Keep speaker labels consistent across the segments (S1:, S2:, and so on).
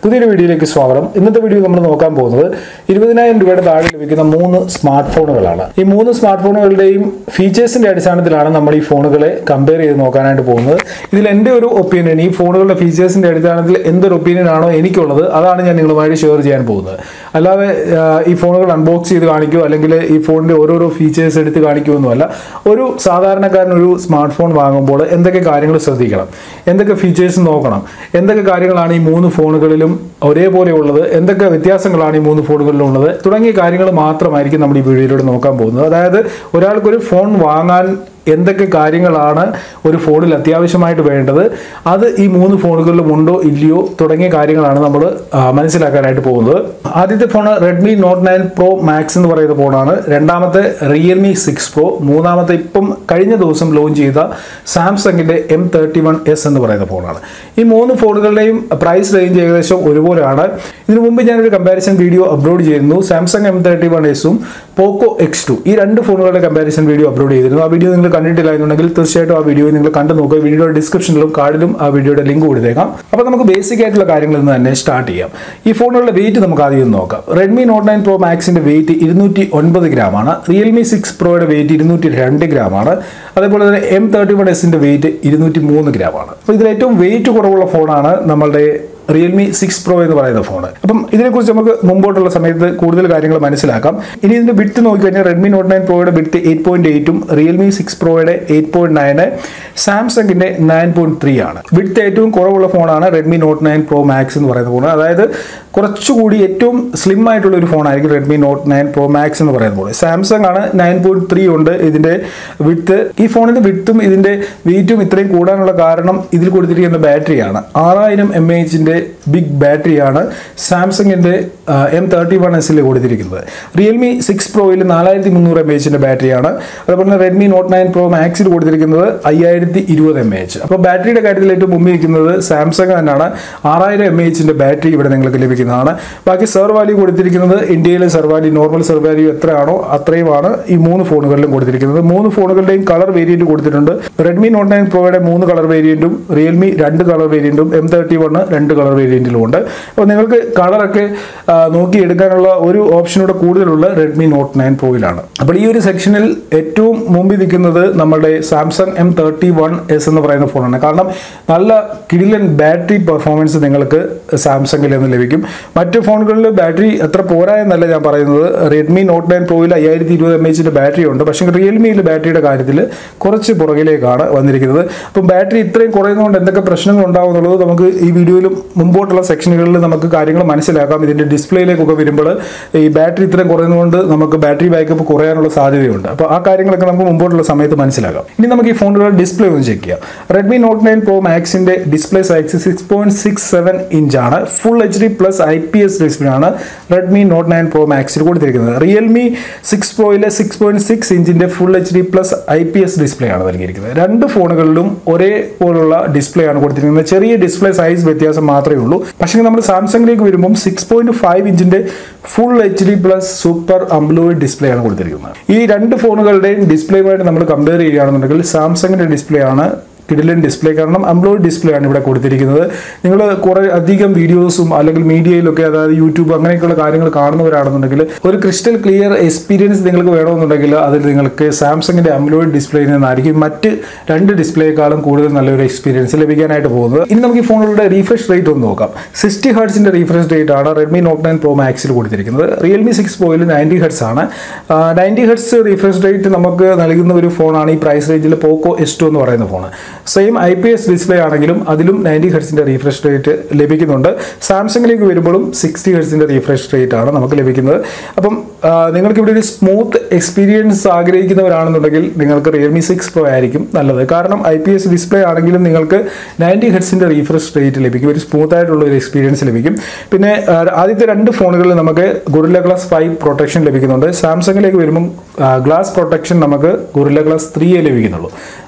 S1: പുതിയൊരു വീഡിയോയിലേക്ക് സ്വാഗതം ഇന്നത്തെ വീഡിയോ നമ്മൾ നോക്കാൻ പോകുന്നത് ഇരുപതിനായിരം രൂപയുടെ താഴെ ലഭിക്കുന്ന മൂന്ന് സ്മാർട്ട് ഫോണുകളാണ് ഈ മൂന്ന് സ്മാർട്ട് ഫോണുകളുടെയും ഫീച്ചേഴ്സിന്റെ അടിസ്ഥാനത്തിലാണ് നമ്മൾ ഈ ഫോണുകളെ കമ്പയർ ചെയ്ത് നോക്കാനായിട്ട് പോകുന്നത് ഇതിൽ എൻ്റെ ഒരു ഒപ്പീനിയൻ ഈ ഫോണുകളുടെ ഫീച്ചേഴ്സിന്റെ അടിസ്ഥാനത്തിൽ എന്തൊരു ഒപ്പീനിയൻ ആണോ എനിക്കുള്ളത് അതാണ് ഞാൻ നിങ്ങളുമായി ഷെയർ ചെയ്യാൻ പോകുന്നത് അല്ലാതെ ആ, ഈ ഫോണുകൾ അൺബോക്സ് ചെയ്ത് കാണിക്കുമോ അല്ലെങ്കിൽ ഈ ഫോണിന്റെ ഓരോരോ ഫീച്ചേഴ്സ് എടുത്ത് കാണിക്കുമൊന്നുമല്ല ഒരു സാധാരണക്കാരൻ ഒരു സ്മാർട്ട് ഫോൺ വാങ്ങുമ്പോൾ എന്തൊക്കെ കാര്യങ്ങൾ ശ്രദ്ധിക്കണം എന്തൊക്കെ ഫീച്ചേഴ്സ് നോക്കണം എന്തൊക്കെ കാര്യങ്ങളാണ് ഈ മൂന്ന് ഫോണുകളിലും ഒരേപോലെ ഉള്ളത് എന്തൊക്കെ വ്യത്യാസങ്ങളാണ് ഈ മൂന്ന് ഫോണുകളിലും ഉള്ളത് തുടങ്ങിയ കാര്യങ്ങൾ മാത്രമായിരിക്കും നമ്മൾ ഈ വീഡിയോയിലൂടെ നോക്കാൻ പോകുന്നത് അതായത് ഒരാൾക്കൊരു ഫോൺ വാങ്ങാൻ എന്തൊക്കെ കാര്യങ്ങളാണ് ഒരു ഫോണിൽ അത്യാവശ്യമായിട്ട് വേണ്ടത് അത് ഈ മൂന്ന് ഫോണുകളിലും ഉണ്ടോ ഇല്ലയോ തുടങ്ങിയ കാര്യങ്ങളാണ് നമ്മൾ മനസ്സിലാക്കാനായിട്ട് പോകുന്നത് ആദ്യത്തെ phone Redmi Note nine Pro Max എന്ന് പറയുന്ന ഫോണാണ് രണ്ടാമത്തെ റിയൽമി സിക്സ് പ്രോ മൂന്നാമത്തെ ഇപ്പം കഴിഞ്ഞ ദിവസം ലോഞ്ച് ചെയ്ത സാംസങ്ങിന്റെ എം തേർട്ടി വൺ എസ് എന്ന് പറയുന്ന ഫോണാണ് ഈ മൂന്ന് ഫോണുകളുടെയും പ്രൈസ് റേഞ്ച് ഏകദേശം ഒരുപോലെയാണ് ഇതിനു മുമ്പ് ഞാനൊരു കമ്പാരിസൺ വീഡിയോ അപ്ലോഡ് ചെയ്തിരുന്നു സാംസങ് എം തേർട്ടി വൺ എസും പോക്കോ എക്സ് ടു ഈ രണ്ട് ഫോണുകളുടെ കമ്പാരിസൺ വീഡിയോ അപ്ലോഡ് ചെയ്തിരുന്നു ആ വീഡിയോ നിങ്ങൾ കണ്ടിട്ടില്ല എന്നുണ്ടെങ്കിൽ തീർച്ചയായിട്ടും ആ വീഡിയോ നിങ്ങൾ കണ്ടു നോക്കുക വീഡിയോയുടെ ഡിസ്ക്രിപ്ഷനിലും കാർഡിലും ആ വീഡിയോയുടെ ലിങ്ക് കൊടുത്തേക്കാം അപ്പോൾ നമുക്ക് ബേസിക് ആയിട്ടുള്ള കാര്യങ്ങളിൽ നിന്ന് തന്നെ സ്റ്റാർട്ട് ചെയ്യാം ഈ ഫോണുകളുടെ വെയിറ്റ് നമുക്ക് ആദ്യം ഒന്ന് നോക്കാം റെഡ്മി നോട്ട് നയൻ പ്രോ മാക്സിന്റെ വെയിറ്റ് ഇരുന്നൂറ്റി ഒൻപത് ഗ്രാം ആണ് റിയൽമി സിക്സ് പ്രോയുടെ വെയിറ്റ് ഇരുന്നൂറ്റി രണ്ട് ഗ്രാം ആണ് അതേപോലെ തന്നെ എം തേർട്ടി വൺ എസിന്റെ വെയിറ്റ് ഇരുന്നൂറ്റി മൂന്ന് ഗ്രാം ആണ് അപ്പോൾ ഇതിൽ ഏറ്റവും വെയിറ്റ് കുറവുള്ള ഫോണാണ് നമ്മളുടെ റിയൽമി സിക്സ് പ്രോ എന്ന് പറയുന്ന ഫോൺ അപ്പം ഇതിനെക്കുറിച്ച് നമുക്ക് മുമ്പോട്ടുള്ള സമയത്ത് കൂടുതൽ കാര്യങ്ങൾ മനസ്സിലാക്കാം ഇനി ഇതിന്റെ ബിറ്റ് നോക്കിക്കഴിഞ്ഞാൽ റെഡ്മി നോട്ട് നയൻ പ്രോയുടെ ബിറ്റ് എയ്റ്റ് പോയിന്റ് എയ്റ്റും റിയൽമി സിക്സ് പ്രോയുടെ എയ്റ്റ് പോയിന്റ് നയന് സാംസങ്ങിന്റെ നയൻ പോയിന്റ് ത്രീ ആണ് ബിറ്റ് ഏറ്റവും കുറവുള്ള ഫോണാണ് Redmi Note nine Pro Max എന്ന് പറയുന്ന ഫോൺ അതായത് കുറച്ചുകൂടി ഏറ്റവും സ്ലിം ആയിട്ടുള്ള ഒരു ഫോണായിരിക്കും Redmi Note nine Pro Max എന്ന് പറയുന്ന ഫോൺ സാംസങ് ആണ് നയൻ പോയിന്റ് ത്രീ ഉണ്ട് ഇതിന്റെ വിട്ട് ഈ ഫോണിന്റെ വിട്ടും ഇതിന്റെ വെയിറ്റും ഇത്രയും കൂടാനുള്ള കാരണം ഇതിൽ കൊടുത്തിരിക്കുന്ന ബാറ്ററിയാണ് ആറായിരം എം എച്ചിന്റെ ബിഗ് ബാറ്ററിയാണ് സാംസങ്ങിന്റെ എം തേർട്ടി വൺ എസിൽ കൊടുത്തിരിക്കുന്നത് റിയൽമി സിക്സ് പ്രോയിൽ നാലായിരത്തി മുന്നൂറ് എം എച്ചിന്റെ ബാറ്ററിയാണ് അതുപോലെ തന്നെ റെഡ്മി നോട്ട് നയൻ പ്രോ മാക്സിൽ കൊടുത്തിരിക്കുന്നത് അയ്യായിരത്തി ഇരുപത് എം എച്ച് അപ്പോൾ ബാറ്ററിയുടെ കാര്യത്തിൽ ഏറ്റവും മുമ്പിൽ നിൽക്കുന്നത് സാംസങ് തന്നെയാണ് ആറായിരം എം എച്ചിന്റെ ബാറ്ററി ഇവിടെ നിങ്ങൾക്ക് ലഭിക്കുന്നതാണ് ബാക്കി സെർ വാല്യൂ കൊടുത്തിരിക്കുന്നത് ഇന്ത്യയിലെ SAR value normal SAR value എത്രയാണോ അത്രയുമാണ് ഈ മൂന്ന് ഫോണുകളിലും കൊടുത്തിരിക്കുന്നത് മൂന്ന് ഫോണുകളുടെയും കളർ വേരിയന്റ് കൊടുത്തിട്ടുണ്ട് റെഡ്മി നോട്ട് നയൻ പ്രോയുടെ മൂന്ന് കളർ വേരിയന്റും റിയൽമി രണ്ട് കളർ വേരിയന്റും എം തേർട്ടി വണ് രണ്ട് കളർ വേരിയന്റിലും ഉണ്ട് അപ്പോൾ നിങ്ങൾക്ക് കളറൊക്കെ ആ, നോക്കി എടുക്കാനുള്ള ഒരു ഓപ്ഷനൂടെ കൂടുതലുള്ള റെഡ്മി നോട്ട് നയൻ പ്രോയിലാണ് അപ്പോൾ ഈ ഒരു സെക്ഷനിൽ ഏറ്റവും മുമ്പിൽ നിൽക്കുന്നത് നമ്മുടെ Samsung M thirty one S എന്ന് പറയുന്ന ഫോണാണ് കാരണം നല്ല കിടിലൻ ബാറ്ററി പെർഫോമൻസ് നിങ്ങൾക്ക് സാംസങ്ങിൽ നിന്ന് ലഭിക്കും മറ്റ് ഫോണുകളിൽ ബാറ്ററി അത്ര പോരാ എന്നല്ല ഞാൻ പറയുന്നത് റെഡ്മി നോട്ട് നയൻ പ്രോയിൽ അയ്യായിരത്തി ഇരുപത് എം എച്ചിൻ്റെ ബാറ്ററി ഉണ്ട് പക്ഷേ റിയൽമിയിൽ ബാറ്ററിയുടെ കാര്യത്തിൽ കുറച്ച് പുറകിലേക്കാണ് വന്നിരിക്കുന്നത് അപ്പം ബാറ്ററി ഇത്രയും കുറയുന്നതുകൊണ്ട് എന്തൊക്കെ പ്രശ്നങ്ങൾ ഉണ്ടാവും എന്നുള്ളത് നമുക്ക് ഈ വീഡിയോയിലും മുമ്പോട്ടുള്ള സെക്ഷനുകളിൽ നമുക്ക് കാര്യങ്ങൾ മനസ്സിലാക്കാം ഇതിൻ്റെ ഡിസ്പ്ലേയിലേക്കൊക്കെ വരുമ്പോൾ ഈ ബാറ്ററി ഇത്രയും കുറയുന്നതുകൊണ്ട് നമുക്ക് ബാറ്ററി ബാക്കപ്പ് കുറയാനുള്ള സാധ്യതയുണ്ട് അപ്പോൾ ആ കാര്യങ്ങളൊക്കെ നമുക്ക് മുമ്പോട്ടുള്ള സമയത്ത് മനസ്സിലാക്കാം ഇനി നമുക്ക് ഈ ഫോണുകളുടെ ഡിസ്പ്ലേ ഒന്ന് ചെക്ക് ചെയ്യാം റെഡ്മി നോട്ട് നയൻ പ്രോ മാക്സിന്റെ display size six point six seven ഇഞ്ചാണ് full H D plus I P S display ആണ് റെഡ്മി നോട്ട് നയൻ പ്രോ മാക്സിൽ കൊടുത്തിരിക്കുന്നത് റിയൽമി സിക്സ് പ്രോയിലെ സിക്സ് പോയിന്റ് സിക്സ് ഇഞ്ചിന്റെ full H D plus I P S display ആണ് നൽകിയിരിക്കുന്നത് രണ്ട് ഫോണുകളിലും ഒരേ പോലുള്ള ഡിസ്പ്ലേ ആണ് കൊടുത്തിരിക്കുന്നത് ചെറിയ ഡിസ്പ്ലേ സൈസ് വ്യത്യാസം മാത്രമേ ഉള്ളൂ പക്ഷേ നമ്മൾ സാംസങ്ങിലേക്ക് വരുമ്പോൾ സിക്സ് പോയിന്റ് ഫൈവ് ഇഞ്ചിന്റെ full H D plus super AMOLED display ആണ് കൊടുത്തിരിക്കുന്നത് ഈ രണ്ട് ഫോണുകളുടെയും ഡിസ്പ്ലേയുമായിട്ട് നമ്മൾ കമ്പയർ ചെയ്യുകയാണെന്നുണ്ടെങ്കിൽ സാംസങ്ങിന്റെ ഡിസ്പ്ലേ ആണ് കിഡിലൻ ഡിസ്പ്ലേ കാരണം അംബ്ലോയിഡ് ഡിസ്പ്ലേ ആണ് ഇവിടെ കൊടുത്തിരിക്കുന്നത് നിങ്ങൾ കുറേ അധികം വീഡിയോസും അല്ലെങ്കിൽ മീഡിയയിലൊക്കെ അതായത് യൂട്യൂബ് അങ്ങനെയൊക്കെയുള്ള കാര്യങ്ങൾ കാണുന്നവരാണെന്നുണ്ടെങ്കിൽ ഒരു ക്രിസ്റ്റൽ ക്ലിയർ എക്സ്പീരിയൻസ് നിങ്ങൾക്ക് വേണമെന്നുണ്ടെങ്കിൽ അതിൽ നിങ്ങൾക്ക് സാംസങ്ങിന്റെ അംബ്ലോയിഡ് ഡിസ്പ്ലേയിൽ നിന്നായിരിക്കും മറ്റ് രണ്ട് ഡിസ്പ്ലേക്കാളും കൂടുതൽ നല്ലൊരു എക്സ്പീരിയൻസ് ലഭിക്കാനായിട്ട് പോകുന്നത് ഇനി നമുക്ക് ഈ ഫോണുകളുടെ റീഫ്രഷ് റേറ്റ് ഒന്ന് നോക്കാം സിക്സ്റ്റി ഹെർട്സിന്റെ റീഫ്രഷ് റേറ്റ് ആണ് റെഡ്മി നോട്ട് നയൻ പ്രോ മാക്സിൽ കൊടുത്തിരിക്കുന്നത് റിയൽമി സിക്സ് പോയിൽ നയൻറ്റി ഹെർട്സ് ആണ് നയൻറ്റി ഹെർട്സ് റീഫ്രഷ് റേറ്റ് നമുക്ക് നൽകുന്ന ഒരു ഫോണാണ് ഈ പ്രൈസ് റേഞ്ചിൽ പോക്കോ എസ് ടു എന്ന് പറയുന്ന phone same I P S display ആണെങ്കിലും അതിലും നയൻറ്റി ഹെർട്സിന്റെ റീഫ്രഷ് റേറ്റ് ലഭിക്കുന്നുണ്ട് സാംസങ്ങിലേക്ക് വരുമ്പോഴും സിക്സ്റ്റി ഹെർട്സിന്റെ റീഫ്രഷ് റേറ്റ് ആണ് നമുക്ക് ലഭിക്കുന്നത് അപ്പം ആ, നിങ്ങൾക്ക് ഇവിടെ ഒരു സ്മൂത്ത് എക്സ്പീരിയൻസ് ആഗ്രഹിക്കുന്നവരാണെന്നുണ്ടെങ്കിൽ നിങ്ങൾക്ക് റിയൽമി സിക്സ് പ്രോ ആയിരിക്കും നല്ലത് കാരണം ഐ പി എസ് ഡിസ്പ്ലേ ആണെങ്കിലും നിങ്ങൾക്ക് നയൻറ്റി ഹെഡ്സിന്റെ റീഫ്രഷ് റേറ്റ് ലഭിക്കും ഒരു സ്മൂത്ത് ആയിട്ടുള്ള ഒരു എക്സ്പീരിയൻസ് ലഭിക്കും പിന്നെ ആ, ആദ്യത്തെ രണ്ട് ഫോണുകളിൽ നമുക്ക് ഗുറില്ല ഗ്ലാസ് ഫൈവ് പ്രൊട്ടക്ഷൻ ലഭിക്കുന്നുണ്ട് സാംസങ്ങിലേക്ക് വരുമ്പോൾ ഗ്ലാസ് പ്രൊട്ടക്ഷൻ നമുക്ക് ഗുറില്ല ഗ്ലാസ് ത്രീയെ ലഭിക്കുന്നുള്ളൂ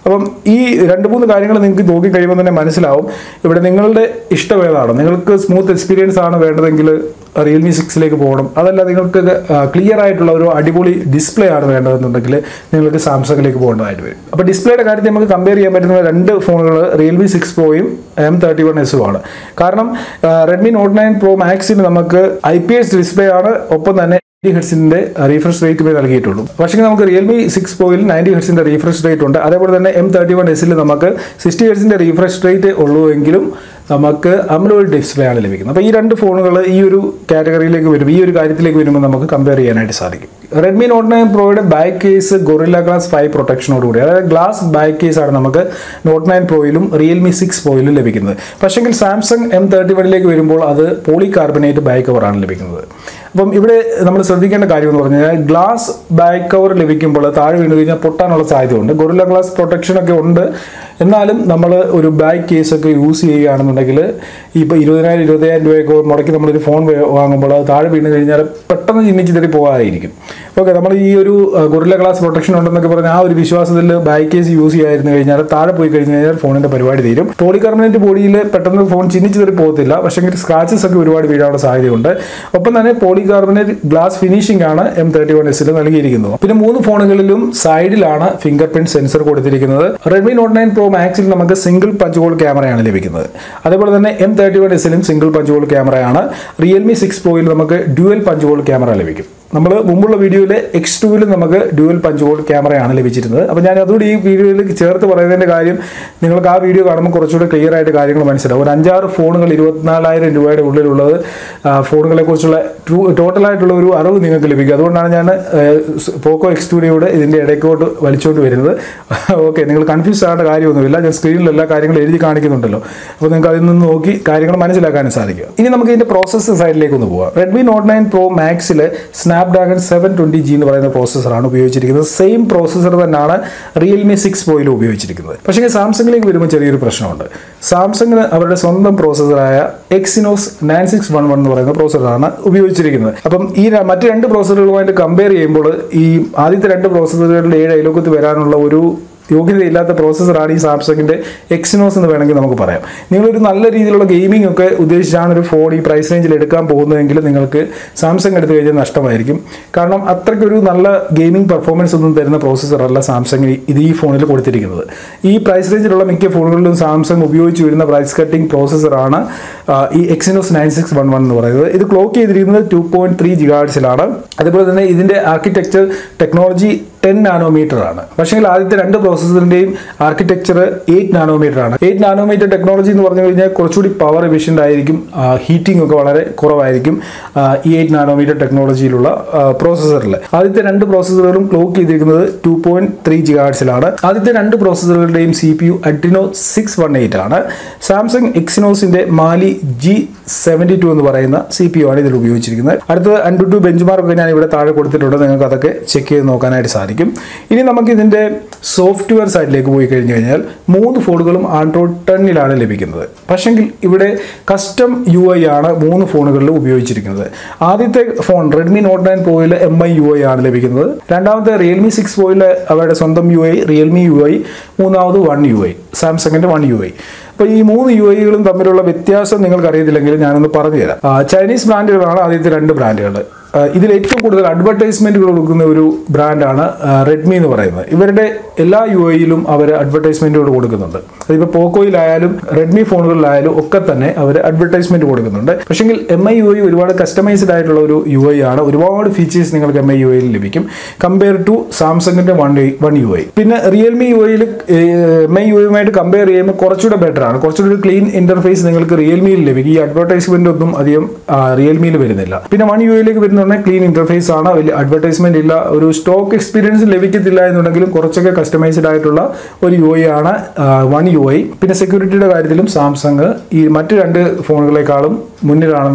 S1: അപ്പം ഈ രണ്ട് മൂന്ന് കാര്യങ്ങൾ നിങ്ങൾക്ക് നോക്കി കഴിയുമ്പോൾ തന്നെ മനസ്സിലാവും ഇവിടെ നിങ്ങളുടെ ഇഷ്ടം ഏതാണ് നിങ്ങൾക്ക് സ്മൂത്ത് എക്സ്പീരിയൻസ് ആണ് വേണ്ടതെങ്കിൽ റിയൽമി സിക്സിലേക്ക് പോകണം അതല്ല നിങ്ങൾക്ക് ക്ലിയർ ആയിട്ടുള്ള ഒരു അടിപൊളി ഡിസ്പ്ലേ ആണ് വേണ്ടതെന്നുണ്ടെങ്കിൽ നിങ്ങൾക്ക് സാംസങ്ങിലേക്ക് പോകേണ്ടതായിട്ട് വരും അപ്പോൾ ഡിസ്പ്ലേയുടെ കാര്യത്തിൽ നമുക്ക് കമ്പയർ ചെയ്യാൻ പറ്റുന്ന രണ്ട് ഫോണുകൾ റിയൽമി സിക്സ് പ്രോയും എം തേർട്ടി വൺ എസും ആണ് കാരണം റെഡ്മി നോട്ട് നയൻ പ്രോ മാക്സിന് നമുക്ക് ഐ പി എസ് ഡിസ്പ്ലേ ആണ് ഒപ്പം തന്നെ നയൻറ്റി ഹെഡ്സിന്റെ റീഫ്രഷ് റേറ്റ് നൽകിയിട്ടുള്ളൂ പക്ഷേ നമുക്ക് റിയൽമി സിക്സ് പ്രോയിൽ നയൻറ്റി ഹെഡ്സിന്റെ റീഫ്രഷ് റേറ്റ് ഉണ്ട് അതേപോലെ തന്നെ എം തേർട്ടി വൺ എസിൽ നമുക്ക് സിക്സ്റ്റി ഹെഡ്സിന്റെ റീഫ്രഷ് റേറ്റ് ഉള്ളൂ എങ്കിലും നമുക്ക് അമ്ലോയിഡ് ഡിസ്പ്ലേ ആണ് ലഭിക്കുന്നത് അപ്പോൾ ഈ രണ്ട് ഫോണുകൾ ഈ ഒരു കാറ്റഗറിയിലേക്ക് വരും ഈ ഒരു കാര്യത്തിലേക്ക് വരുമ്പോൾ നമുക്ക് കമ്പയർ ചെയ്യാനായിട്ട് സാധിക്കും റെഡ്മി നോട്ട് നയൻ പ്രോയുടെ back case Gorilla glass five പ്രൊട്ടക്ഷനോട് കൂടി അതായത് ഗ്ലാസ് ബാക്ക് കേസ് ആണ് നമുക്ക് നോട്ട് നയൻ പ്രോയിലും റിയൽമി സിക്സ് പ്രോയിലും ലഭിക്കുന്നത് പക്ഷെങ്കിൽ സാംസങ് എം തേർട്ടി വണ്ണിലേക്ക് വരുമ്പോൾ അത് പോളി കാർബണേറ്റ് ബാക്ക് കവറാണ് ലഭിക്കുന്നത് അപ്പം ഇവിടെ നമ്മൾ ശ്രദ്ധിക്കേണ്ട കാര്യം എന്ന് പറഞ്ഞു കഴിഞ്ഞാൽ ഗ്ലാസ് ബാക്ക് കവർ ലഭിക്കുമ്പോൾ താഴെ വീണ് കഴിഞ്ഞാൽ പൊട്ടാനുള്ള സാധ്യതയുണ്ട് ഗൊറില്ല ഗ്ലാസ് പ്രൊട്ടക്ഷൻ ഒക്കെ ഉണ്ട് എന്നാലും നമ്മൾ ഒരു ബാക്ക് കേസ് ഒക്കെ യൂസ് ചെയ്യുകയാണെന്നുണ്ടെങ്കിൽ ഇപ്പോൾ ഇരുപതിനായിരം ഇരുപത്തയ്യായിരം രൂപയൊക്കെ മുടക്കി നമ്മളൊരു ഫോൺ വാങ്ങുമ്പോൾ അത് താഴെ വീണ് കഴിഞ്ഞാൽ പെട്ടെന്ന് ചിന്നിച്ച് തെറി പോകാതിരിക്കും ഓക്കെ നമ്മൾ ഈ ഒരു ഗൊറില്ല ഗ്ലാസ് പ്രൊട്ടക്ഷൻ ഉണ്ടെന്നൊക്കെ പറഞ്ഞ ആ ഒരു വിശ്വാസത്തിൽ ബാക്ക് കേസ് യൂസ് ചെയ്യായിരുന്നു കഴിഞ്ഞാൽ താഴെ പോയി കഴിഞ്ഞ് കഴിഞ്ഞാൽ ഫോണിന്റെ പരിപാടി തീരും പോളികാർബണേറ്റ് ബോഡിയിൽ പെട്ടെന്ന് ഫോൺ ചിന്നിച്ച് തെറി പോകത്തില്ല പക്ഷേ സ്ക്രാച്ചസ് ഒക്കെ ഒരുപാട് വീഴാനുള്ള സാധ്യതയുണ്ട് ഒപ്പം തന്നെ പോളികാർബണേറ്റ് ഗ്ലാസ് ഫിനിഷിംഗ് ആണ് എം തേർട്ടി വൺ എസിൽ നൽകിയിരിക്കുന്നത് പിന്നെ മൂന്ന് ഫോണുകളിലും സൈഡിലാണ് ഫിംഗർ പ്രിന്റ് സെൻസർ കൊടുത്തിരിക്കുന്നത് റെഡ്മി നോട്ട് നയൻ പ്രോ മാക്സിൽ നമുക്ക് സിംഗിൾ പഞ്ച് ഹോൾ ക്യാമറയാണ് ലഭിക്കുന്നത് അതേപോലെ തന്നെ എം തേർട്ടി വൺ എസിലും സിംഗിൾ പഞ്ച് ഹോൾ ക്യാമറയാണ് റിയൽമി സിക്സ് പ്രോയിൽ നമുക്ക് ഡ്യുവൽ പഞ്ച് ഹോൾ ക്യാമറ ലഭിക്കും നമ്മൾ മുമ്പുള്ള വീഡിയോയിൽ എക്സ് ടുവിൽ നമുക്ക് ഡ്യുവൽ പഞ്ച് ഹോൾ ക്യാമറയാണ് ലഭിച്ചിരുന്നത് അപ്പോൾ ഞാൻ അതുകൂടി ഈ വീഡിയോയിൽ ചേർത്ത് പറയുന്നതിൻ്റെ കാര്യം നിങ്ങൾക്ക് ആ വീഡിയോ കാണുമ്പോൾ കുറച്ചുകൂടി ക്ലിയർ ആയിട്ട് കാര്യങ്ങൾ മനസ്സിലാവും ഒരു അഞ്ചാറ് ഫോണുകൾ ഇരുപത്തിനാലായിരം രൂപയുടെ ഉള്ളിലുള്ളത് ഫോണുകളെ കുറിച്ചുള്ള ടോട്ടലായിട്ടുള്ള ഒരു അറിവ് നിങ്ങൾക്ക് ലഭിക്കും അതുകൊണ്ടാണ് ഞാൻ പോക്കോ എക്സ് ടുഡിയോട് ഇതിൻ്റെ ഇടയ്ക്കോട്ട് വലിച്ചുകൊണ്ട് വരുന്നത് ഓക്കെ നിങ്ങൾ കൺഫ്യൂസ് ആകേണ്ട കാര്യമൊന്നുമില്ല ഞാൻ സ്ക്രീനിൽ എല്ലാ കാര്യങ്ങളും എഴുതി കാണിക്കുന്നുണ്ടല്ലോ അപ്പോൾ നിങ്ങൾക്ക് അതിൽ നിന്ന് നോക്കി കാര്യങ്ങൾ മനസ്സിലാക്കാനും സാധിക്കും ഇനി നമുക്ക് ഇതിൻ്റെ പ്രോസസ്സർ സൈഡിലേക്ക് ഒന്ന് പോകാം റെഡ്മി നോട്ട് നയൻ പ്രോ മാക്സിൽ സ്നാപ്ഡ്രാഗൺ സെവൻ ട്വൻറ്റി ജി എന്ന് പറയുന്ന പ്രോസസ്സറാണ് ഉപയോഗിച്ചിരിക്കുന്നത് സെയിം പ്രോസസ്സർ തന്നെയാണ് റിയൽമി സിക്സ് പ്രോയിലും ഉപയോഗിച്ചിരിക്കുന്നത് പക്ഷേ സാംസങ്ങിലേക്ക് വരുമ്പോൾ ചെറിയൊരു പ്രശ്നമുണ്ട് സാംസങ്ങിന് അവരുടെ സ്വന്തം പ്രോസസ്സറായ Exynos nine six one one എന്ന് പറയുന്ന പ്രോസസ്സറാണ് ഉപയോഗിച്ചിരിക്കുന്നത് അപ്പം ഈ ര- മറ്റ് രണ്ട് പ്രോസസ്സറുകളുമായിട്ട് കമ്പയർ ചെയ്യുമ്പോൾ ഈ ആദ്യത്തെ രണ്ട് പ്രോസസ്സറുകളുടെ ഏഴ് അയലോക്കത്ത് വരാനുള്ള ഒരു യോഗ്യതയില്ലാത്ത പ്രോസസ്സറാണ് ഈ സാംസങ്ങിന്റെ എക്സിനോസ് എന്ന് വേണമെങ്കിൽ നമുക്ക് പറയാം നിങ്ങളൊരു നല്ല രീതിയിലുള്ള ഗെയിമിംഗ് ഒക്കെ ഉദ്ദേശിച്ചാണ് ഒരു ഫോൺ ഈ പ്രൈസ് റേഞ്ചിൽ എടുക്കാൻ പോകുന്നതെങ്കിൽ നിങ്ങൾക്ക് സാംസങ് എടുത്തു കഴിഞ്ഞാൽ നഷ്ടമായിരിക്കും കാരണം അത്രയ്ക്കൊരു നല്ല ഗെയിമിംഗ് പെർഫോമൻസ് ഒന്നും തരുന്ന പ്രോസസ്സറല്ല സാംസങ് ഇത് ഈ ഫോണിൽ കൊടുത്തിരിക്കുന്നത് ഈ പ്രൈസ് റേഞ്ചിലുള്ള മിക്ക ഫോണുകളിലും സാംസങ് ഉപയോഗിച്ച് വരുന്ന പ്രൈസ് കട്ടിംഗ് പ്രോസസ്സറാണ് ഈ Exynos nine six one one എന്ന് പറയുന്നത് ഇത് ക്ലോക്ക് ചെയ്തിരിക്കുന്നത് ടു പോയിന്റ് ത്രീ ജിഗാഡ്സിലാണ് അതുപോലെ തന്നെ ഇതിന്റെ ആർക്കിടെക്ചർ ടെക്നോളജി ടെൻ നാനോമീറ്റർ ആണ് പക്ഷേ ആദ്യത്തെ രണ്ട് പ്രോസസ്സറിന്റെയും ആർക്കിടെക്ചർ എയ്റ്റ് നാനോമീറ്റർ ആണ് എയ്റ്റ് നാനോമീറ്റർ ടെക്നോളജി എന്ന് പറഞ്ഞു കഴിഞ്ഞാൽ കുറച്ചുകൂടി പവർ എഫിഷ്യൻ്റ് ആയിരിക്കും ഹീറ്റിംഗ് ഒക്കെ വളരെ കുറവായിരിക്കും ആ, ഈ എയ്റ്റ് നാനോമീറ്റർ ടെക്നോളജിയിലുള്ള പ്രോസസ്സറിൽ ആദ്യത്തെ രണ്ട് പ്രോസസ്സറുകളും ക്ലോക്ക് ചെയ്തിരിക്കുന്നത് ടു പോയിന്റ് ത്രീ ജിഗാഡ്സിലാണ് ആദ്യത്തെ രണ്ട് പ്രോസസ്സറുകളുടെയും C P U Adreno six one eight ആണ് സാംസങ് എക്സിനോസിന്റെ മാലി ജി സെവൻറ്റി ടു എന്ന് പറയുന്ന സി പി യു ആണ് ഇതിൽ ഉപയോഗിച്ചിരിക്കുന്നത് അടുത്തത് അൻഡു ടു ബെഞ്ച് മാർക്ക് ഞാൻ ഇവിടെ താഴെ കൊടുത്തിട്ടുണ്ട് നിങ്ങൾക്ക് അതൊക്കെ ചെക്ക് ചെയ്ത് നോക്കാനായിട്ട് സാധിക്കും ഇനി നമുക്ക് ഇതിന്റെ സോഫ്റ്റ്വെയർ സൈഡിലേക്ക് പോയി കഴിഞ്ഞു കഴിഞ്ഞാൽ മൂന്ന് ഫോണുകളും ആൻഡ്രോയിഡ് ടെന്നിലാണ് ലഭിക്കുന്നത് പക്ഷെങ്കിൽ ഇവിടെ കസ്റ്റം യു ഐ ആണ് മൂന്ന് ഫോണുകളിലും ഉപയോഗിച്ചിരിക്കുന്നത് ആദ്യത്തെ ഫോൺ റെഡ്മി നോട്ട് നയൻ പ്രോയിൽ എം ഐ യു ഐ ആണ് ലഭിക്കുന്നത് രണ്ടാമത്തെ റിയൽമി സിക്സ് പ്രോയിൽ അവരുടെ സ്വന്തം U I Realme U I മൂന്നാമത് വൺ യു ഐ സാംസങ്ങിന്റെ വൺ യു ഐ അപ്പോൾ ഈ മൂന്ന് യു ഐകളും തമ്മിലുള്ള വ്യത്യാസം നിങ്ങൾക്ക് അറിയത്തില്ലെങ്കിൽ ഞാനൊന്ന് പറഞ്ഞുതരാം ആ, ചൈനീസ് ബ്രാൻഡുകളാണ് ആദ്യത്തെ രണ്ട് ബ്രാൻഡുകൾ ആ, ഇതിൽ ഏറ്റവും കൂടുതൽ അഡ്വർടൈസ്മെന്റുകൾ കൊടുക്കുന്ന ഒരു ബ്രാൻഡാണ് റെഡ്മി എന്ന് പറയുന്നത് ഇവരുടെ എല്ലാ യു ഐയിലും അവർ അഡ്വർടൈസ്മെന്റുകൾ കൊടുക്കുന്നുണ്ട് അതിപ്പോൾ പോക്കോയിലായാലും റെഡ്മി ഫോണുകളിലായാലും ഒക്കെ തന്നെ അവർ അഡ്വർടൈസ്മെന്റ് കൊടുക്കുന്നുണ്ട് പക്ഷെങ്കിൽ എം ഐ യു ഐ ഒരുപാട് കസ്റ്റമൈസ്ഡ് ആയിട്ടുള്ള ഒരു യു ഐ ആണ് ഒരുപാട് ഫീച്ചേഴ്സ് നിങ്ങൾക്ക് എം ഐ യു ഐയിൽ ലഭിക്കും കമ്പയർ ടു സാംസങ്ങിന്റെ വൺ വൺ യു ഐ പിന്നെ റിയൽമി യു ഐയിൽ എം ഐ യു ഐയുമായിട്ട് കമ്പയർ ചെയ്യുമ്പോൾ കുറച്ചുകൂടെ ബെറ്റർ ആണ് കുറച്ചുകൂടി ഒരു ക്ലീൻ ഇന്റർഫേസ് നിങ്ങൾക്ക് റിയൽമിയിൽ ലഭിക്കും ഈ അഡ്വർടൈസ്മെന്റ് ഒന്നും അധികം റിയൽമിയിൽ വരുന്നില്ല പിന്നെ വൺ യു ഐയിലേക്ക് വരുന്ന ക്ലീൻ ഇന്റർഫേസ് ആണ് വലിയ അഡ്വർടൈസ്മെന്റ് ഇല്ല ഒരു സ്റ്റോക്ക് എക്സ്പീരിയൻസ് ലഭിക്കത്തില്ല എന്നുണ്ടെങ്കിലും കുറച്ചൊക്കെ കസ്റ്റമൈസ്ഡ് ആയിട്ടുള്ള ഒരു യു ഐ ആണ് വൺ യു ഐ പിന്നെ സെക്യൂരിറ്റിയുടെ കാര്യത്തിലും സാംസങ് ഈ മറ്റ് രണ്ട് ഫോണുകളെക്കാളും മുന്നിലാണെന്നാണ്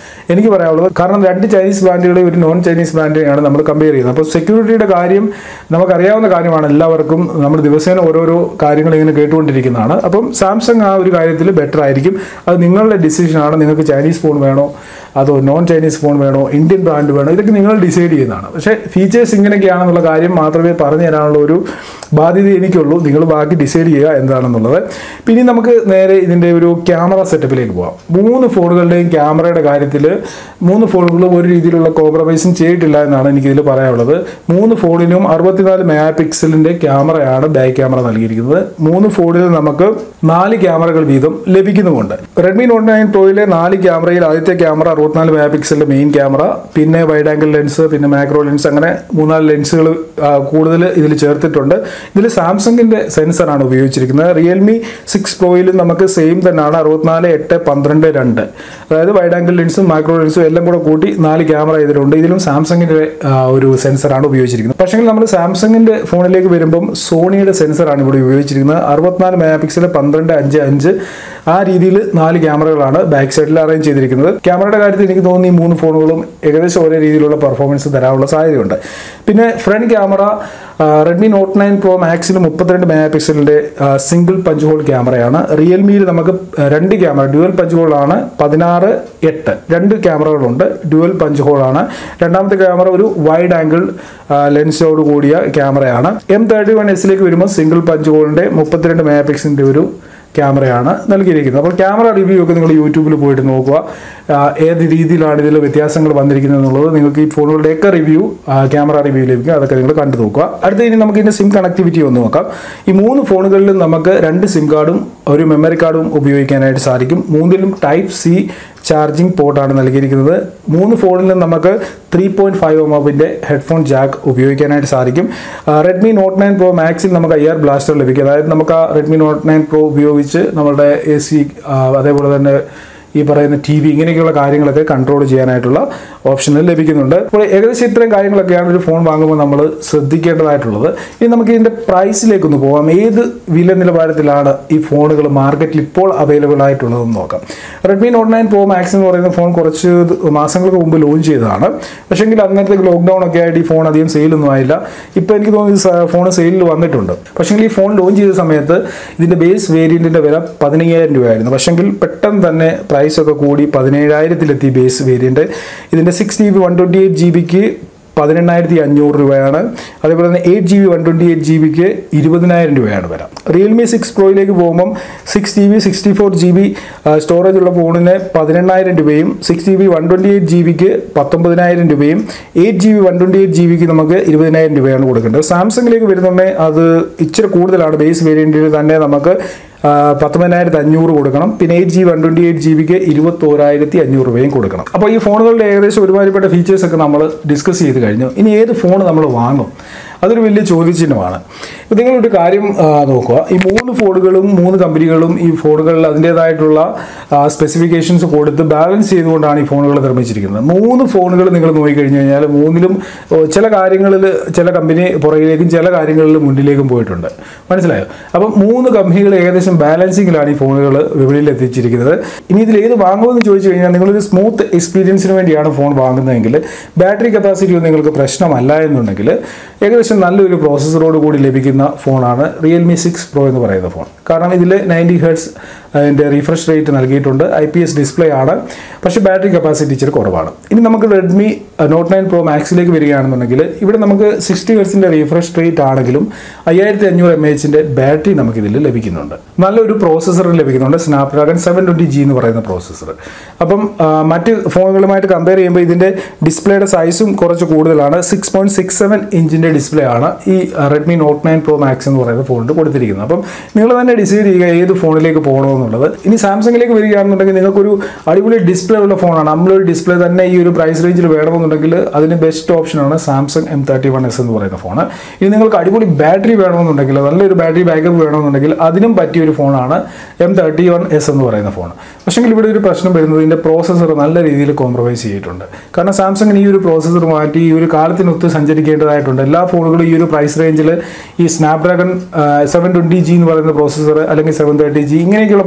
S1: എനിക്ക് പറയാനുള്ളത് കാരണം രണ്ട് ചൈനീസ് ബ്രാൻഡുകളെ ഒരു നോൺ ചൈനീസ് ബ്രാൻഡിനെയാണ് നമ്മൾ കമ്പയർ ചെയ്യുന്നത് അപ്പോൾ സെക്യൂരിറ്റിയുടെ കാര്യം നമുക്കറിയാവുന്ന കാര്യമാണ് എല്ലാവർക്കും നമ്മൾ ദിവസേന ഓരോരോ കാര്യങ്ങൾ ഇങ്ങനെ കേട്ടുകൊണ്ടിരിക്കുന്നതാണ് അപ്പം സാംസങ് ആ ഒരു കാര്യത്തിൽ ബെറ്റർ ആയിരിക്കും അത് നിങ്ങളുടെ ഡിസിഷനാണ് നിങ്ങൾക്ക് ചൈനീസ് ഫോൺ വേണോ അതോ നോൺ ചൈനീസ് ഫോൺ വേണോ ഇന്ത്യൻ ബ്രാൻഡ് വേണോ ഇതൊക്കെ നിങ്ങൾ ഡിസൈഡ് ചെയ്യുന്നതാണ് പക്ഷേ ഫീച്ചേഴ്സ് ഇങ്ങനെയൊക്കെയാണെന്നുള്ള കാര്യം മാത്രമേ പറഞ്ഞു തരാനുള്ള ഒരു ബാധ്യത എനിക്കുള്ളൂ നിങ്ങൾ ബാക്കി ഡിസൈഡ് ചെയ്യുക എന്താണെന്നുള്ളത് പിന്നെ നമുക്ക് നേരെ ഇതിൻ്റെ ഒരു ക്യാമറ സെറ്റപ്പിലേക്ക് പോകാം മൂന്ന് ഫോണുകളുടെയും ക്യാമറയുടെ കാര്യത്തിൽ മൂന്ന് ഫോണുകളും ഒരു രീതിയിലുള്ള കോംപ്രമൈസും ചെയ്തിട്ടില്ല എന്നാണ് എനിക്കിതിൽ പറയാനുള്ളത് മൂന്ന് ഫോണിനും അറുപത്തിനാല് മെഗാ പിക്സലിൻ്റെ ക്യാമറയാണ് ബാക്ക് ക്യാമറ നൽകിയിരിക്കുന്നത് മൂന്ന് ഫോണിൽ നമുക്ക് നാല് ക്യാമറകൾ വീതം ലഭിക്കുന്നുമുണ്ട് റെഡ്മി നോട്ട് നയൻ പ്രോയിലെ നാല് ക്യാമറയിൽ ആദ്യത്തെ ക്യാമറ അറുപത്തിനാല് മെഗാ പിക്സലിന്റെ മെയിൻ ക്യാമറ പിന്നെ വൈഡ് ആംഗിൾ ലെൻസ് പിന്നെ മാക്രോ ലെൻസ് അങ്ങനെ മൂന്നാല് ലെൻസുകൾ കൂടുതൽ ഇതിൽ ചേർത്തിട്ടുണ്ട് ഇതിൽ സാംസങ്ങിന്റെ സെൻസറാണ് ഉപയോഗിച്ചിരിക്കുന്നത് റിയൽമി സിക്സ് പ്രോയിലും നമുക്ക് സെയിം തന്നെയാണ് അറുപത്തിനാല് എട്ട് പന്ത്രണ്ട് രണ്ട് അതായത് വൈഡ് ആംഗിൾ ലെൻസും മാക്രോ ലെൻസും എല്ലാം കൂടെ കൂട്ടി നാല് ക്യാമറ ഇതിലുണ്ട് ഇതിലും സാംസങ്ങിന്റെ ആ, ഒരു സെൻസറാണ് ഉപയോഗിച്ചിരിക്കുന്നത് പക്ഷേ നമ്മൾ സാംസങ്ങിന്റെ ഫോണിലേക്ക് വരുമ്പം സോണിയുടെ സെൻസറാണ് ഇവിടെ ഉപയോഗിച്ചിരിക്കുന്നത് അറുപത്തിനാല് മെഗാ പിക്സൽ പന്ത്രണ്ട് അഞ്ച് അഞ്ച് ആ രീതിയിൽ നാല് ക്യാമറകളാണ് ബാക്ക് സൈഡിൽ അറേഞ്ച് ചെയ്തിരിക്കുന്നത് ക്യാമറയുടെ കാര്യത്തിൽ എനിക്ക് തോന്നുന്നു ഈ മൂന്ന് ഫോണുകളും ഏകദേശം ഒരേ രീതിയിലുള്ള പെർഫോമൻസ് തരാനുള്ള സാധ്യതയുണ്ട് പിന്നെ front camera Redmi Note nine Pro മാക്സിന് മുപ്പത്തിരണ്ട് മെഗാ പിക്സലിന്റെ സിംഗിൾ പഞ്ച് ഹോൾ ക്യാമറയാണ് റിയൽമിയിൽ നമുക്ക് ആ, രണ്ട് ക്യാമറ ഡ്യുവൽ പഞ്ച് ഹോളാണ് പതിനാറ് എട്ട് രണ്ട് ക്യാമറകളുണ്ട് ഡ്യുവൽ പഞ്ച് ഹോളാണ് രണ്ടാമത്തെ ക്യാമറ ഒരു വൈഡ് ആംഗിൾ ലെൻസോട് കൂടിയ ക്യാമറയാണ് എം തേർട്ടി വൺ എസിലേക്ക് വരുമ്പോൾ സിംഗിൾ പഞ്ച് ഹോളിന്റെ മുപ്പത്തിരണ്ട് മെഗാ പിക്സലിന്റെ ഒരു ക്യാമറയാണ് നൽകിയിരിക്കുന്നത് അപ്പോൾ ക്യാമറ റിവ്യൂ ഒക്കെ നിങ്ങൾ യൂട്യൂബിൽ പോയിട്ട് നോക്കുക ആ, ഏത് രീതിയിലാണ് ഇതിൽ വ്യത്യാസങ്ങൾ വന്നിരിക്കുന്നത് എന്നുള്ളത് നിങ്ങൾക്ക് ഈ ഫോണുകളുടെയൊക്കെ റിവ്യൂ ക്യാമറ റിവ്യൂ ലഭിക്കും അതൊക്കെ നിങ്ങൾ കണ്ടു നോക്കുക അടുത്ത ഇനി നമുക്ക് ഇതിൻ്റെ സിം കണക്ടിവിറ്റി ഒന്ന് നോക്കാം ഈ മൂന്ന് ഫോണുകളിലും നമുക്ക് രണ്ട് സിം കാർഡും ഒരു മെമ്മറി കാർഡും ഉപയോഗിക്കാനായിട്ട് സാധിക്കും മൂന്നിലും ടൈപ്പ് സി ചാർജിംഗ് പോർട്ടാണ് നൽകിയിരിക്കുന്നത് മൂന്ന് ഫോണിലും നമുക്ക് ത്രീ പോയിന്റ് ഫൈവ് എം എമ്മിൻ്റെ ഹെഡ്ഫോൺ ജാക്ക് ഉപയോഗിക്കാനായിട്ട് സാധിക്കും റെഡ്മി നോട്ട് നയൻ പ്രോ മാക്സിൽ നമുക്ക് ഐ ആർ ബ്ലാസ്റ്റർ ലഭിക്കും അതായത് നമുക്ക് ആ റെഡ്മി നോട്ട് നയൻ പ്രോ ഉപയോഗിച്ച് നമ്മളുടെ എ സി അതേപോലെ തന്നെ ഈ പറയുന്ന ടി വി ഇങ്ങനെയൊക്കെയുള്ള കാര്യങ്ങളൊക്കെ കൺട്രോൾ ചെയ്യാനായിട്ടുള്ള ഓപ്ഷനുകൾ ലഭിക്കുന്നുണ്ട് അപ്പോൾ ഏകദേശം ഇത്രയും കാര്യങ്ങളൊക്കെയാണ് ഒരു ഫോൺ വാങ്ങുമ്പോൾ നമ്മൾ ശ്രദ്ധിക്കേണ്ടതായിട്ടുള്ളത് ഇനി നമുക്ക് ഇതിൻ്റെ പ്രൈസിലേക്കൊന്ന് പോകാം ഏത് വില നിലവാരത്തിലാണ് ഈ ഫോണുകൾ മാർക്കറ്റിൽ ഇപ്പോൾ അവൈലബിൾ ആയിട്ടുള്ളതെന്ന് നോക്കാം Redmi Note nine Pro Max എന്ന് പറയുന്ന ഫോൺ കുറച്ച് മാസങ്ങൾക്ക് മുമ്പ് ലോഞ്ച് ചെയ്തതാണ് പക്ഷേങ്കിൽ അന്നത്തെ ലോക്ക്ഡൗൺ ഒക്കെ ആയിട്ട് ഈ ഫോൺ അധികം സെയിലൊന്നും ആയില്ല ഇപ്പോൾ എനിക്ക് തോന്നുന്നു ഈ ഫോൺ സെയിലിൽ വന്നിട്ടുണ്ട് പക്ഷേങ്കിൽ ഈ ഫോൺ ലോഞ്ച് ചെയ്ത സമയത്ത് ഇതിൻ്റെ ബേസ് വേരിയൻറ്റിൻ്റെ വില പതിനയ്യായിരം രൂപയായിരുന്നു പക്ഷേങ്കിൽ പെട്ടെന്ന് തന്നെ പ്രൈസ് ഒക്കെ കൂടി പതിനേഴായിരത്തിലെത്തി ബേസ് വേരിയൻറ്റ് ഇതിൻ്റെ six G B one twenty eight G ബിക്ക് പതിനെണ്ണായിരത്തി അഞ്ഞൂറ് രൂപയാണ് അതേപോലെ തന്നെ eight G B one twenty eight G ബിക്ക് ഇരുപതിനായിരം രൂപയാണ് വില റിയൽമി സിക്സ് പ്രോയിലേക്ക് പോകുമ്പം six G B sixty four G B storage ഉള്ള ഫോണിന് പതിനെണ്ണായിരം രൂപയും six G B one twenty eight G ബിക്ക് പത്തൊമ്പതിനായിരം രൂപയും eight G B one twenty eight G ബിക്ക് നമുക്ക് ഇരുപതിനായിരം രൂപയാണ് കൊടുക്കേണ്ടത് സാംസങ്ങിലേക്ക് വരുന്നുണ്ടെങ്കിൽ അത് ഇച്ചിരി കൂടുതലാണ് ബേസ് വേരിയൻറ്റിൽ തന്നെ നമുക്ക് ആ, പത്തൊമ്പതിനായിരത്തി അഞ്ഞൂറ് കൊടുക്കണം പിന്നെ eight G one twenty eight G ബിക്ക് ഇരുപത്തോരായിരത്തി അഞ്ഞൂറ് രൂപയും കൊടുക്കണം അപ്പോൾ ഈ ഫോണുകളുടെ ഏകദേശം ഒരുമാതിരിപ്പെട്ട ഫീച്ചേഴ്സ് ഒക്കെ നമ്മൾ ഡിസ്കസ് ചെയ്ത് കഴിഞ്ഞു ഇനി ഏത് ഫോൺ നമ്മൾ വാങ്ങും അതൊരു വലിയ ചോദ്യചിഹ്നമാണ് ഇപ്പോൾ നിങ്ങളൊരു കാര്യം ആ, നോക്കുക ഈ മൂന്ന് ഫോണുകളും മൂന്ന് കമ്പനികളും ഈ ഫോണുകളിൽ അതിൻ്റേതായിട്ടുള്ള സ്പെസിഫിക്കേഷൻസ് കൊടുത്ത് ബാലൻസ് ചെയ്തുകൊണ്ടാണ് ഈ ഫോണുകൾ നിർമ്മിച്ചിരിക്കുന്നത് മൂന്ന് ഫോണുകൾ നിങ്ങൾ നോക്കിക്കഴിഞ്ഞ് കഴിഞ്ഞാൽ മൂന്നിലും ഓ, ചില കാര്യങ്ങളിൽ ചില കമ്പനി പുറകിലേക്കും ചില കാര്യങ്ങളിൽ മുന്നിലേക്കും പോയിട്ടുണ്ട് മനസ്സിലായോ അപ്പം മൂന്ന് കമ്പനികൾ ഏകദേശം ബാലൻസിങ്ങിലാണ് ഈ ഫോണുകൾ വിപണിയിൽ എത്തിച്ചിരിക്കുന്നത് ഇനി ഇതിൽ ഏത് വാങ്ങുമെന്ന് ചോദിച്ചു കഴിഞ്ഞാൽ നിങ്ങളൊരു സ്മൂത്ത് എക്സ്പീരിയൻസിന് വേണ്ടിയാണ് ഫോൺ വാങ്ങുന്നതെങ്കിൽ ബാറ്ററി കപ്പാസിറ്റി ഒന്നും നിങ്ങൾക്ക് പ്രശ്നമല്ല എന്നുണ്ടെങ്കിൽ ഏകദേശം നല്ലൊരു പ്രോസസ്സറോട് കൂടി ലഭിക്കുന്ന ഫോണാണ് റിയൽമി സിക്സ് പ്രോ എന്ന് പറയുന്ന ഫോൺ കാരണം ഇതിൽ നയൻറ്റി ഹെർട്സ് അതിൻ്റെ റീഫ്രഷ് റേറ്റ് നൽകിയിട്ടുണ്ട് ഐ പി എസ് ഡിസ്പ്ലേ ആണ് പക്ഷേ ബാറ്ററി കപ്പാസിറ്റി ഇച്ചിരി കുറവാണ് ഇനി നമുക്ക് റെഡ്മി നോട്ട് നയൻ പ്രോ മാക്സിലേക്ക് വരികയാണെന്നുണ്ടെങ്കിൽ ഇവിടെ നമുക്ക് സിക്സ്റ്റി ഹെർട്സിൻ്റെ റീഫ്രഷ് റേറ്റ് ആണെങ്കിലും അയ്യായിരത്തി അഞ്ഞൂറ് എം എച്ചിൻ്റെ ബാറ്ററി നമുക്കിതിൽ ലഭിക്കുന്നുണ്ട് നല്ലൊരു പ്രോസസ്സർ ലഭിക്കുന്നുണ്ട് സ്നാപ്ഡ്രാഗൺ സെവൻ ട്വൻറ്റി ജി എന്ന് പറയുന്ന പ്രോസസ്സർ അപ്പം ആ, മറ്റ് ഫോണുകളുമായിട്ട് കമ്പയർ ചെയ്യുമ്പോൾ ഇതിൻ്റെ ഡിസ്പ്ലേയുടെ സൈസും കുറച്ച് കൂടുതലാണ് സിക്സ് പോയിന്റ് സിക്സ് സെവൻ ഇഞ്ചിൻ്റെ ഡിസ്പ്ലേ ആണ് ഈ Redmi Note nine Pro Max എന്ന് പറയുന്ന ഫോണിൽ കൊടുത്തിരിക്കുന്നത് അപ്പം നിങ്ങൾ തന്നെ ഡിസൈഡ് ചെയ്യുക ഏത് ഫോണിലേക്ക് പോകണമെന്നുള്ളത് ഇനി സാംസങ്ങിലേക്ക് വരികയാണെന്നുണ്ടെങ്കിൽ നിങ്ങൾക്കൊരു അടിപൊളി ഡിസ്പ്ലേ ഉള്ള ഫോണാണ് നമ്മളൊരു ഡിസ്പ്ലേ തന്നെ ഈ ഒരു പ്രൈസ് റേഞ്ചിൽ വേണമെന്നുണ്ടെങ്കിൽ അതിന് ബെസ്റ്റ് ഓപ്ഷനാണ് Samsung M thirty one S എന്ന് പറയുന്ന ഫോൺ ഇനി നിങ്ങൾക്ക് അടിപൊളി ബാറ്ററി വേണമെന്നുണ്ടെങ്കിൽ നല്ലൊരു ബാറ്ററി ബാക്കപ്പ് വേണമെന്നുണ്ടെങ്കിൽ അതിനും പറ്റിയ ഒരു ഫോണാണ് എം തേർട്ടി വൺ എസ് എന്ന് പറയുന്ന ഫോൺ പക്ഷേങ്കിൽ ഇവിടെ ഒരു പ്രശ്നം വരുന്നത് ഇതിൻ്റെ പ്രോസസ്സർ നല്ല രീതിയിൽ കോംപ്രമൈസ് ചെയ്തിട്ടുണ്ട് കാരണം സാംസങ്ങിന് ഈ ഒരു പ്രോസസ്സർ മാറ്റി ഈ ഒരു കാലത്തിനൊത്ത് സഞ്ചരിക്കേണ്ടതായിട്ടുണ്ട് എല്ലാ ഫോണുകളും ഈ ഒരു പ്രൈസ് റേഞ്ചിൽ ഈ സ്നാപ്ഡ്രാഗൺ സെവൻ ട്വൻറ്റി ജി എന്ന് പറയുന്ന പ്രോസസ്സർ അല്ലെങ്കിൽ സെവൻ തേർട്ടി ജി ഇങ്ങനെയൊക്കെയുള്ള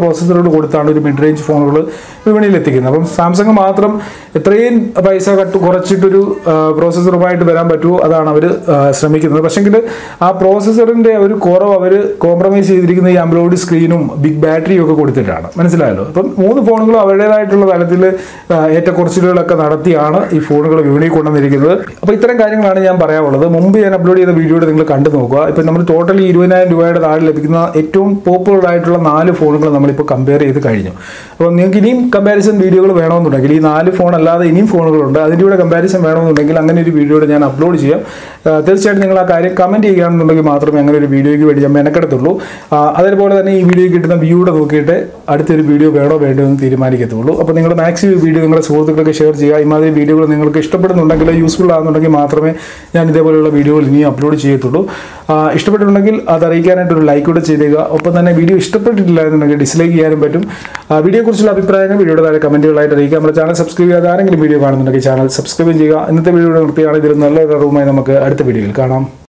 S1: പ്രോസസ്സറുകൾ കൊടുത്താണ് ഒരു മിഡ് റേഞ്ച് ഫോണുകൾ വിപണിയിൽ എത്തിക്കുന്നത് അപ്പം സാംസങ് മാത്രം എത്രയും പൈസ കട്ട് കുറച്ചിട്ടൊരു പ്രോസസ്സറുമായിട്ട് വരാൻ പറ്റുമോ അതാണ് അവർ ശ്രമിക്കുന്നത് പക്ഷെങ്കിൽ ആ പ്രോസസ്സറിന്റെ ഒരു കുറവ് അവർ കോംപ്രമൈസ് ചെയ്തിരിക്കുന്ന ഈ അംബ്രോയിഡ് സ്ക്രീനും ബിഗ് ബാറ്ററിയും ഒക്കെ കൊടുത്തിട്ടാണ് മനസ്സിലായല്ലോ അപ്പം മൂന്ന് ഫോണുകളും അവരുടേതായിട്ടുള്ള തലത്തിൽ ഏറ്റക്കുറച്ചിലുകളൊക്കെ നടത്തിയാണ് ഈ ഫോണുകൾ വിപണിയിൽ കൊണ്ടുവന്നിരിക്കുന്നത് അപ്പോൾ ഇത്തരം കാര്യങ്ങളാണ് ഞാൻ പറയാനുള്ളത് മുമ്പ് ഞാൻ അപ്ലോഡ് ചെയ്ത വീഡിയോയുടെ നിങ്ങൾ കണ്ടു നോക്കുക ഇപ്പം നമ്മൾ ടോട്ടലി ഇരുപതിനായിരം രൂപയുടെ താഴെ ലഭിക്കുന്ന ഏറ്റവും പോപ്പുലർ ആയിട്ടുള്ള നാല് ഫോണുകൾ നമ്മളിപ്പോൾ കമ്പയർ ചെയ്ത് കഴിഞ്ഞു അപ്പോൾ നിങ്ങൾക്ക് ഇനിയും കമ്പാരിസൺ വീഡിയോകൾ വേണമെന്നുണ്ടെങ്കിൽ ഈ നാല് ഫോൺ അല്ലാതെ ഇനിയും ഫോണുകളുണ്ട് അതിൻ്റെ കൂടെ കമ്പാരിസൺ വേണമെന്നുണ്ടെങ്കിൽ അങ്ങനെ ഒരു വീഡിയോയുടെ ഞാൻ അപ്ലോഡ് ചെയ്യാം ആ, തീർച്ചയായിട്ടും നിങ്ങൾ ആ കാര്യം കമൻറ്റ് ചെയ്യുകയാണെന്നുണ്ടെങ്കിൽ മാത്രമേ അങ്ങനെ ഒരു വീഡിയോയ്ക്ക് വേണ്ടി ഞാൻ മെനക്കെടുത്തുള്ളൂ ആ, അതേപോലെ തന്നെ ഈ വീഡിയോ കിട്ടുന്ന വ്യൂടെ നോക്കിയിട്ട് അടുത്തൊരു വീഡിയോ വേണോ വേണ്ടോ എന്ന് തീരുമാനിക്കത്തുള്ളൂ അപ്പോൾ നിങ്ങൾ മാക്സിമം ഈ വീഡിയോ നിങ്ങളുടെ സുഹൃത്തുക്കൾക്ക് ഷെയർ ചെയ്യുക ഇമാതിരി വീഡിയോകൾ നിങ്ങൾക്ക് ഇഷ്ടപ്പെടുന്നുണ്ടെങ്കിൽ യൂസ്ഫുൾ ആകുന്നുണ്ടെങ്കിൽ മാത്രമേ ഞാൻ ഇതേപോലെയുള്ള വീഡിയോകൾ ഇനിയും അപ്ലോഡ് ചെയ്യത്തുള്ളൂ ആ, ഇഷ്ടപ്പെട്ടിട്ടുണ്ടെങ്കിൽ അത് അറിയിക്കാനായിട്ട് ഒരു ലൈക്ക് കൂടെ ചെയ്തേക്കുക ഒപ്പം തന്നെ വീഡിയോ ഇഷ്ടപ്പെട്ടിട്ടില്ല എന്നുണ്ടെങ്കിൽ ഡിസ്ലൈക്ക് ചെയ്യാനും പറ്റും ആ, വീഡിയോയെക്കുറിച്ചുള്ള അഭിപ്രായങ്ങൾ വീഡിയോയുടെ താഴെ കമൻറ്റുകളായിട്ട് അറിയിക്കുക നമ്മുടെ ചാനൽ സബ്സ്ക്രൈബ് ചെയ്യാതെ ആരെങ്കിലും വീഡിയോ കാണുന്നുണ്ടെങ്കിൽ ചാനൽ സബ്സ്ക്രൈബ് ചെയ്യുക ഇന്നത്തെ വീഡിയോ നിർത്തിയാണ് ഇതിൽ നല്ലൊരു റൂമായി നമുക്ക് അടുത്ത വീഡിയോയിൽ കാണാം